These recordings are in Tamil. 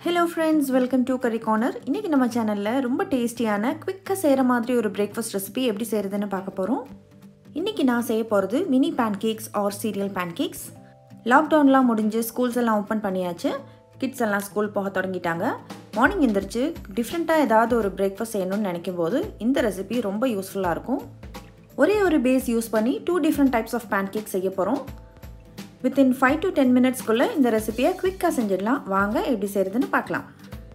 hello friends welcome to curry corner இன்றைக்கி நம்ம சேனலில் ரொம்ப டேஸ்டியான குவிக்காக செய்கிற மாதிரி ஒரு பிரேக்ஃபாஸ்ட் ரெசிபி எப்படி செய்கிறதுன்னு பார்க்க போகிறோம் இன்றைக்கி நான் செய்ய போகிறது mini pancakes or cereal pancakes லாக்டவுன்லாம் முடிஞ்சு ஸ்கூல்ஸ் எல்லாம் ஓப்பன் பண்ணியாச்சு கிட்ஸ் எல்லாம் ஸ்கூல் போக தொடங்கிட்டாங்க மார்னிங் எந்திரிச்சு டிஃப்ரெண்ட்டாக ஏதாவது ஒரு பிரேக்ஃபாஸ்ட் செய்யணும்னு நினைக்கும் போது இந்த ரெசிபி ரொம்ப யூஸ்ஃபுல்லாக இருக்கும் ஒரே ஒரு பேஸ் யூஸ் பண்ணி two different types of pancake செய்ய போகிறோம் வித்தின் ஃபைவ் டு டென் மினிட்ஸ்க்குள்ளே இந்த ரெசிபியை குவிக்காக செஞ்சிடலாம் வாங்க எப்படி செய்கிறதுன்னு பார்க்கலாம்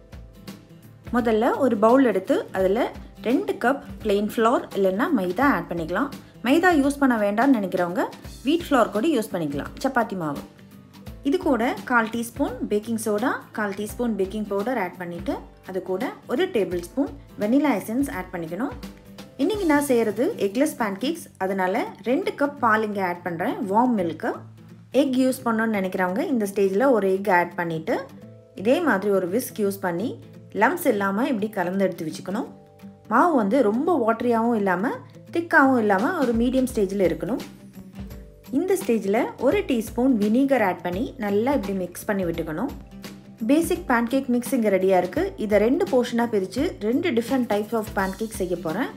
முதல்ல ஒரு பவுல் எடுத்து அதில் ரெண்டு கப் பிளெயின் ஃப்ளோர் இல்லைன்னா மைதா ஆட் பண்ணிக்கலாம் மைதா யூஸ் பண்ண வேண்டாம்னு நினைக்கிறவங்க வீட் ஃப்ளோர் கூட யூஸ் பண்ணிக்கலாம் சப்பாத்தி மாவு இது கூட கால் டீஸ்பூன் பேக்கிங் சோடா கால் டீஸ்பூன் பேக்கிங் பவுடர் ஆட் பண்ணிவிட்டு அது கூட ஒரு tablespoon vanilla essence add பண்ணிக்கணும் இன்றைக்கி நான் செய்கிறது எக்லெஸ் பேன்கேக்ஸ் அதனால் ரெண்டு கப் பால் இங்கே ஆட் பண்ணுறேன் வார்ம் மில்க்கு எக் யூஸ் பண்ணணும்னு நினைக்கிறவங்க இந்த ஸ்டேஜில் ஒரு எக் ஆட் பண்ணிவிட்டு இதே மாதிரி ஒரு விஸ்க் யூஸ் பண்ணி லம்ஸ் இல்லாமல் இப்படி கலந்து எடுத்து வச்சுக்கணும் மாவு வந்து ரொம்ப வாட்டரியாகவும் இல்லாமல் திக்காகவும் இல்லாமல் ஒரு மீடியம் ஸ்டேஜில் இருக்கணும் இந்த ஸ்டேஜில் ஒரு டீஸ்பூன் வினிகர் ஆட் பண்ணி நல்லா இப்படி மிக்ஸ் பண்ணி விட்டுக்கணும் பேசிக் பேன்கேக் மிக்ஸ் இங்கே ரெடியாக இருக்குது இதை ரெண்டு போர்ஷனாக பிரித்து ரெண்டு டிஃப்ரெண்ட் டைப்ஸ் ஆஃப் பேன்கேக் செய்ய போகிறேன்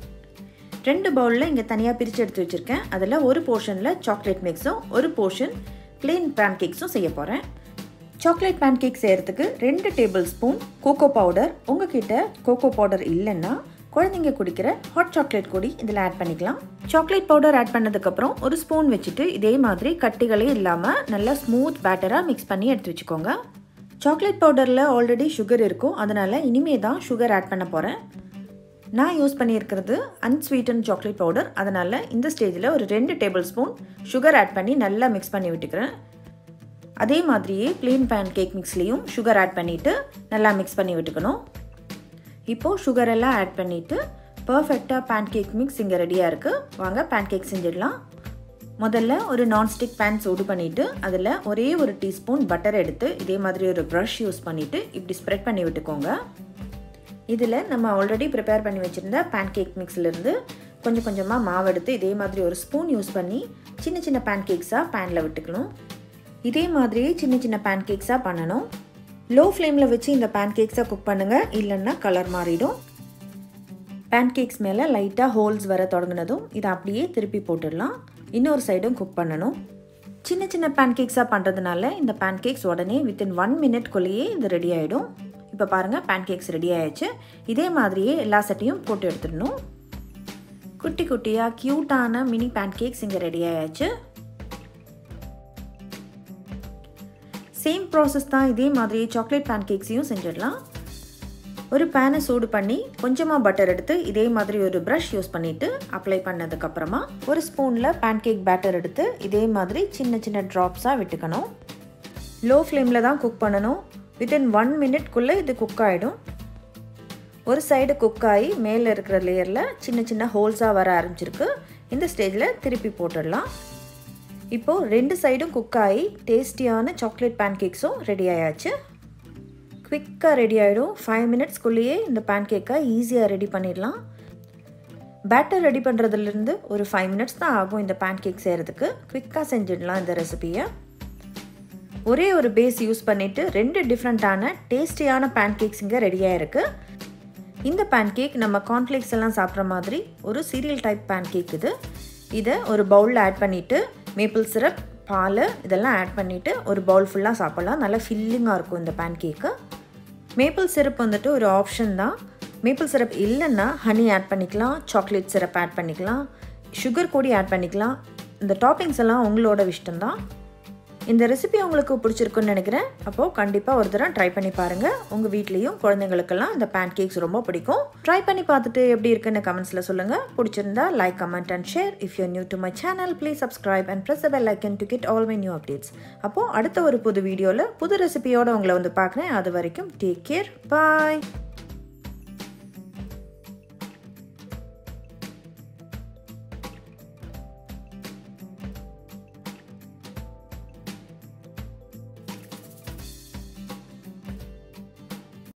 ரெண்டு பவுலில் இங்கே தனியாக பிரித்து எடுத்து வச்சுருக்கேன் அதில் ஒரு போர்ஷனில் சாக்லேட் மிக்ஸும் ஒரு போர்ஷன் பிளெயின் பேன்கேக்ஸும் செய்ய போகிறேன் சாக்லேட் பேன்கேக் செய்கிறதுக்கு ரெண்டு டேபிள் ஸ்பூன் கோகோ பவுடர் உங்ககிட்ட கோகோ பவுடர் இல்லைன்னா குழந்தைங்க குடிக்கிற ஹாட் சாக்லேட் பொடி இதில் ஆட் பண்ணிக்கலாம் சாக்லேட் பவுடர் ஆட் பண்ணதுக்கப்புறம் ஒரு ஸ்பூன் வச்சுட்டு இதே மாதிரி கட்டிகளே இல்லாமல் நல்லா ஸ்மூத் பேட்டராக மிக்ஸ் பண்ணி எடுத்து வச்சுக்கோங்க சாக்லேட் பவுடரில் ஆல்ரெடி சுகர் இருக்கும் அதனால் இனிமே தான் சுகர் ஆட் பண்ண போகிறேன் நான் யூஸ் பண்ணியிருக்கிறது அன்ஸ்வீட்டன் சாக்லேட் பவுடர் அதனால் இந்த ஸ்டேஜில் ஒரு ரெண்டு டேபிள் ஸ்பூன் சுகர் ஆட் பண்ணி நல்லா மிக்ஸ் பண்ணி விட்டுக்கிறேன் அதே மாதிரியே ப்ளெயின் பேன் கேக் மிக்ஸ்லேயும் சுகர் ஆட் பண்ணிவிட்டு நல்லா மிக்ஸ் பண்ணி விட்டுக்கணும் இப்போது சுகர் எல்லாம் ஆட் பண்ணிவிட்டு பர்ஃபெக்டாக பேன் கேக் மிக்ஸ் இங்கே ரெடியாக இருக்குது வாங்க பேன் கேக் செஞ்சிடலாம் முதல்ல ஒரு நான்ஸ்டிக் பேன் சூடு பண்ணிவிட்டு அதில் ஒரே ஒரு டீஸ்பூன் பட்டர் எடுத்து இதே மாதிரி ஒரு ப்ரஷ் யூஸ் பண்ணிவிட்டு இப்படி ஸ்ப்ரெட் பண்ணி விட்டுக்கோங்க இதில் நம்ம ஆல்ரெடி ப்ரிப்பேர் பண்ணி வச்சுருந்த பேன் கேக் மிக்ஸ்லேருந்து கொஞ்சம் கொஞ்சமாக மாவு எடுத்து இதே மாதிரி ஒரு ஸ்பூன் யூஸ் பண்ணி சின்ன சின்ன பேன் கேக்ஸாக பேனில் விட்டுக்கணும் இதே மாதிரியே சின்ன சின்ன பேன் கேக்ஸாக பண்ணணும் லோ ஃப்ளேமில் வச்சு இந்த பேன் கேக்ஸை குக் பண்ணுங்கள் இல்லைன்னா கலர் மாறிடும் பேன் கேக்ஸ் மேலே லைட்டாக ஹோல்ஸ் வர தொடங்கினதும் இதை அப்படியே திருப்பி போட்டுடலாம் இன்னொரு சைடும் குக் பண்ணணும் சின்ன சின்ன பேன் கேக்ஸாக பண்ணுறதுனால இந்த பேன் கேக்ஸ் உடனே வித்தின் ஒன் மினிட்குள்ளேயே இது ரெடி ஆகிடும் இப்போ பாருங்கள் பேன் கேக்ஸ் ரெடி ஆயிடுச்சு இதே மாதிரியே எல்லா செட்டையும் போட்டு எடுத்துடணும் குட்டி குட்டியாக க்யூட்டான மினி பேன் கேக்ஸ் இங்கே ரெடி ஆயாச்சு சேம் ப்ராசஸ் தான் இதே மாதிரி சாக்லேட் பேன் கேக்ஸையும் செஞ்சிடலாம் ஒரு பேனை சூடு பண்ணி கொஞ்சமாக பட்டர் எடுத்து இதே மாதிரி ஒரு ப்ரஷ் யூஸ் பண்ணிவிட்டு அப்ளை பண்ணதுக்கப்புறமா ஒரு ஸ்பூனில் பேன் கேக் பேட்டர் எடுத்து இதே மாதிரி சின்ன சின்ன ட்ராப்ஸாக விட்டுக்கணும் லோ ஃப்ளேமில் தான் குக் பண்ணணும் வித்தின் ஒன் மினிட்குள்ளே இது குக் ஆகிடும் ஒரு சைடு குக் ஆகி மேலே இருக்கிற லேயரில் சின்ன சின்ன ஹோல்ஸாக வர ஆரம்பிச்சிருக்கு இந்த ஸ்டேஜில் திருப்பி போட்டுடலாம் இப்போது ரெண்டு சைடும் குக் ஆகி டேஸ்டியான சாக்லேட் பேன் கேக்ஸும் ரெடி ஆயாச்சு குவிக்காக ரெடி ஆகிடும் ஃபைவ் மினிட்ஸ்க்குள்ளேயே இந்த பேன் கேக்கை ஈஸியாக ரெடி பண்ணிடலாம் பேட்டர் ரெடி பண்ணுறதுலேருந்து ஒரு ஃபைவ் மினிட்ஸ் தான் ஆகும் இந்த பேன் கேக் செய்கிறதுக்கு குவிக்காக செஞ்சிடலாம் இந்த ரெசிபியை ஒரே ஒரு பேஸ் யூஸ் பண்ணிவிட்டு ரெண்டு டிஃப்ரெண்ட்டான டேஸ்டியான பேன்கேக்ஸ் இங்கே ரெடியாக இருக்குது இந்த பேன்கேக் நம்ம கார்ன்ஃப்ளேக்ஸ் எல்லாம் சாப்பிட்ற மாதிரி ஒரு சீரியல் டைப் பேன்கேக் இது இதை ஒரு பவுலில் ஆட் பண்ணிவிட்டு மேப்பிள் சிரப் பால் இதெல்லாம் ஆட் பண்ணிவிட்டு ஒரு பவுல் ஃபுல்லாக சாப்பிட்லாம் நல்லா ஃபில்லிங்காக இருக்கும் இந்த பேன்கேக்கு மேப்பிள் சிரப் வந்துட்டு ஒரு ஆப்ஷன் தான் மேப்பிள் சிரப் இல்லைன்னா ஹனி ஆட் பண்ணிக்கலாம் சாக்லேட் சிரப் ஆட் பண்ணிக்கலாம் சுகர் கூடி ஆட் பண்ணிக்கலாம் இந்த டாப்பிங்ஸ் எல்லாம் உங்களோட இஷ்டம் தான் இந்த ரெசிபி உங்களுக்கு பிடிச்சிருக்குன்னு நினைக்கிறேன் அப்போது கண்டிப்பாக ஒரு தடவை ட்ரை பண்ணி பாருங்கள் உங்கள் வீட்லேயும் குழந்தைங்களுக்கெல்லாம் இந்த பேன் கேக்ஸ் ரொம்ப பிடிக்கும் ட்ரை பண்ணி பார்த்துட்டு எப்படி இருக்குன்னு கமெண்ட்ஸில் சொல்லுங்கள் பிடிச்சிருந்தா like comment and share if you new to my channel please subscribe and press bell icon to get all my new updates அப்போது அடுத்த ஒரு புது வீடியோவில் புது ரெசிபியோடு உங்களை வந்து பார்க்குறேன் அது வரைக்கும் டேக் கேர் பாய்